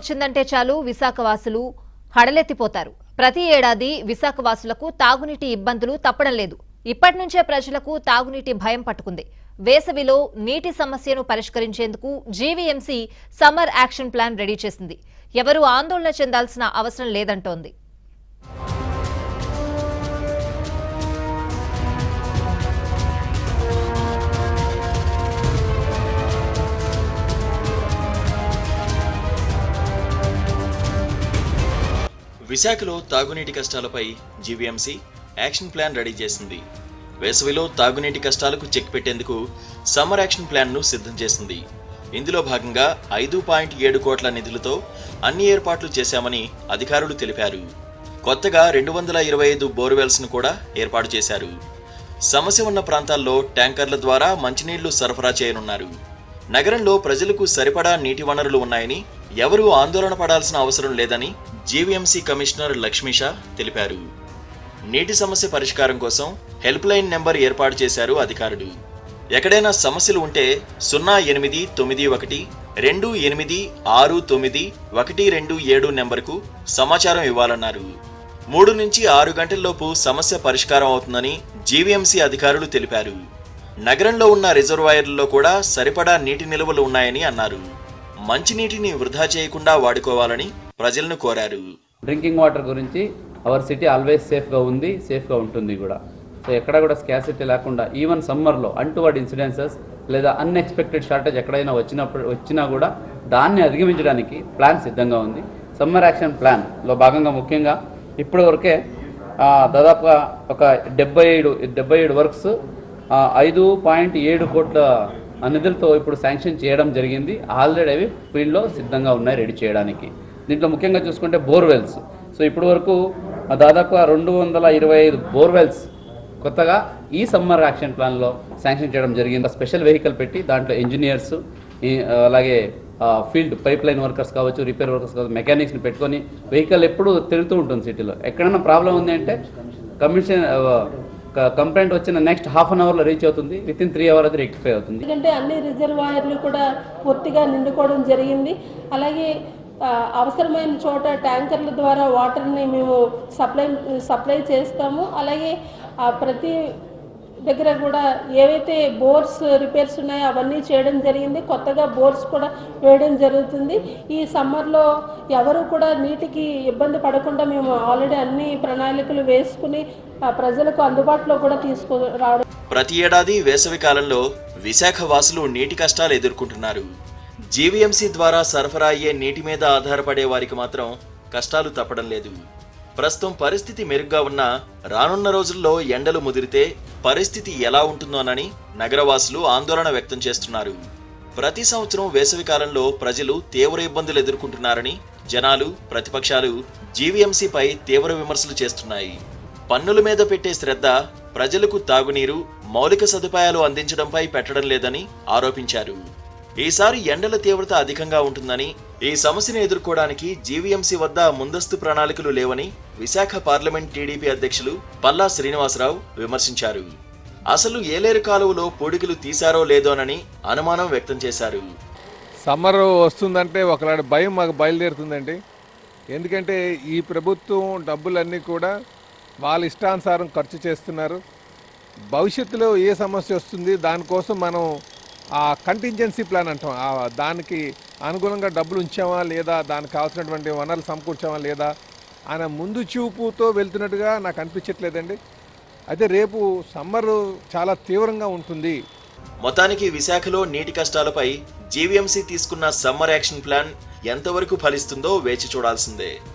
వచ్చిందంటే చాలు విశాఖవాసులు హడలెత్తిపోతారు ప్రతి ఏడాది విశాఖవాసులకు తాగునీటి ఇబ్బందులు తప్పడం లేదు ఇప్పటి నుంచే ప్రజలకు తాగునీటి భయం పట్టుకుంది వేసవిలో నీటి సమస్యను పరిష్కరించేందుకు GVMC summer action plan ready చేసింది ఎవరూ ఆందోళన చెందాల్సిన అవసరం లేదంటోంది విశాఖలో తాగునీటి కష్టాలపై జీవీఎంసీ యాక్షన్ ప్లాన్ రెడీ చేసింది వేసవిలో తాగునీటి కష్టాలకు చెక్ పెట్టేందుకు సమ్మర్ యాక్షన్ ప్లాన్ను సిద్ధం చేసింది ఇందులో భాగంగా ఐదు పాయింట్ ఏడు కోట్ల నిధులతో అన్ని ఏర్పాట్లు చేశామని అధికారులు తెలిపారు కొత్తగా రెండు వందల ఇరవై ఐదు బోర్వెల్స్ను కూడా ఏర్పాటు చేశారు సమస్య ఉన్న ప్రాంతాల్లో ట్యాంకర్ల ద్వారా మంచినీళ్లు సరఫరా చేయనున్నారు నగరంలో ప్రజలకు సరిపడా నీటి వనరులు ఉన్నాయని ఎవరూ ఆందోళన పడాల్సిన అవసరం లేదని జీవీఎంసీ కమిషనర్ లక్ష్మీషా తెలిపారు నీటి సమస్య పరిష్కారం కోసం హెల్ప్ లైన్ నెంబర్ ఏర్పాటు చేశారు అధికారులు ఎక్కడైనా సమస్యలు ఉంటే సున్నా ఎనిమిది తొమ్మిది ఒకటి రెండు ఎనిమిది ఆరు తొమ్మిది ఒకటి రెండు ఏడు నెంబర్కు సమాచారం ఇవ్వాలన్నారు మూడు నుంచి ఆరు గంటల్లోపు సమస్య పరిష్కారం అవుతుందని జీవీఎంసీ అధికారులు తెలిపారు నగరంలో ఉన్న రిజర్వాయర్లలో కూడా సరిపడా నీటి నిల్వలు ఉన్నాయని అన్నారు మంచినీటిని వృధా చేయకుండా వాడుకోవాలని ప్రజలను కోరారు డ్రింకింగ్ వాటర్ గురించి అవర్ సిటీ ఆల్వేస్ సేఫ్గా ఉంది సేఫ్గా ఉంటుంది కూడా సో ఎక్కడ కూడా స్కాసిటీ లేకుండా ఈవెన్ సమ్మర్లో అంటువర్డ్ ఇన్సిడెన్సెస్ లేదా అన్ఎక్స్పెక్టెడ్ షార్టేజ్ ఎక్కడైనా వచ్చినప్పుడు వచ్చినా కూడా దాన్ని అధిగమించడానికి ప్లాన్ సిద్ధంగా ఉంది సమ్మర్ యాక్షన్ ప్లాన్లో భాగంగా ముఖ్యంగా ఇప్పటి వరకే ఆ, దాదాపుగా ఒక డెబ్బై ఏడు డెబ్బై ఏడు వర్క్స్ ఆ, ఐదు పాయింట్ ఏడు కోట్ల నిధులతో ఇప్పుడు శాంక్షన్ చేయడం జరిగింది ఆల్రెడీ అవి ఫీల్డ్లో సిద్ధంగా ఉన్నాయి రెడీ చేయడానికి దీంట్లో ముఖ్యంగా చూసుకుంటే బోర్వెల్స్ సో ఇప్పటి వరకు ఆ, దాదాపుగా రెండు వందల ఇరవై ఐదు బోర్వెల్స్ కొత్తగా ఈ సమ్మర్ యాక్షన్ ప్లాన్లో శాంక్షన్ చేయడం జరిగింది స్పెషల్ వెహికల్ పెట్టి దాంట్లో ఇంజనీర్స్ అలాగే ఫీల్డ్ పైప్ లైన్ వర్కర్స్ కావచ్చు రిపేర్ వర్కర్స్ కావచ్చు మెకానిక్స్ని పెట్టుకొని వెహికల్ ఎప్పుడు తిరుగుతూ ఉంటుంది సిటీలో ఎక్కడైనా ప్రాబ్లం ఉంది అంటే కమిషన్ కంప్లైంట్ వచ్చిన నెక్స్ట్ హాఫ్ అన్ అవర్లో రీచ్ అవుతుంది విత్ ఇన్ త్రీ అవర్ అది రెక్టిఫై అవుతుంది ఎందుకంటే అన్ని రిజర్వాయర్లు కూడా పూర్తిగా నిండుకోవడం జరిగింది అలాగే ఆ, అవసరమైన చోట ట్యాంకర్ల ద్వారా వాటర్ని మేము సప్లై సప్లై చేస్తాము అలాగే ఆ, ప్రతి దగ్గర కూడా ఏవైతే బోర్స్ రిపేర్స్ ఉన్నాయో అవన్నీ చేయడం జరిగింది కొత్తగా బోర్స్ కూడా వేయడం జరుగుతుంది ఈ సమ్మర్లో ఎవరు కూడా నీటికి ఇబ్బంది పడకుండా మేము ఆల్రెడీ అన్ని ప్రణాళికలు వేసుకుని ఆ, ప్రజలకు అందుబాటులో కూడా తీసుకు రావడం ప్రతి ఏడాది వేసవి కాలంలో విశాఖ వాసులు నీటి కష్టాలు ఎదుర్కొంటున్నారు జీవీఎంసీ ద్వారా సరఫరా అయ్యే నీటి మీద ఆధారపడే వారికి మాత్రం కష్టాలు తప్పడం లేదు ప్రస్తుతం పరిస్థితి మెరుగ్గా ఉన్నా రానున్న రోజుల్లో ఎండలు ముదిరితే పరిస్థితి ఎలా ఉంటుందోనని నగరవాసులు ఆందోళన వ్యక్తం చేస్తున్నారు ప్రతి సంవత్సరం వేసవి కాలంలో ప్రజలు తీవ్ర ఇబ్బందులు ఎదుర్కొంటున్నారని జనాలు ప్రతిపక్షాలు జీవీఎంసీపై తీవ్ర విమర్శలు చేస్తున్నాయి పన్నుల మీద పెట్టే శ్రద్ధ ప్రజలకు తాగునీరు మౌలిక సదుపాయాలు అందించడంపై పెట్టడం లేదని ఆరోపించారు ఈసారి ఎండల తీవ్రత అధికంగా ఉంటుందని ఈ సమస్యను ఎదుర్కోవడానికి జీవీఎంసీ వద్ద ముందస్తు ప్రణాళికలు లేవని విశాఖ పార్లమెంట్ టీడీపీ అధ్యక్షులు పల్లా శ్రీనివాసరావు విమర్శించారు అసలు ఏలేరు కాలువలో పూడికలు తీశారో లేదోనని అనుమానం వ్యక్తం చేశారు సమ్మర్ వస్తుందంటే ఒకలాంటి భయం మాకు బయలుదేరుతుందండి ఎందుకంటే ఈ ప్రభుత్వం డబ్బులన్నీ కూడా వాళ్ళ ఇష్టానుసారం ఖర్చు చేస్తున్నారు భవిష్యత్తులో ఏ సమస్య వస్తుంది దానికోసం మనం ఆ కంటింజెన్సీ ప్లాన్ అంటాం ఆ దానికి అనుగుణంగా డబ్బులు ఉంచామా లేదా దానికి కావాల్సినటువంటి వనరులు సమకూర్చామా లేదా ఆయన ముందు చూపుతో వెళ్తున్నట్టుగా నాకు అనిపించట్లేదండి అయితే రేపు సమ్మర్ చాలా తీవ్రంగా ఉంటుంది మొత్తానికి విశాఖలో నీటి కష్టాలపై జీవీఎంసీ తీసుకున్న సమ్మర్ యాక్షన్ ప్లాన్ ఎంతవరకు ఫలిస్తుందో వేచి చూడాల్సిందే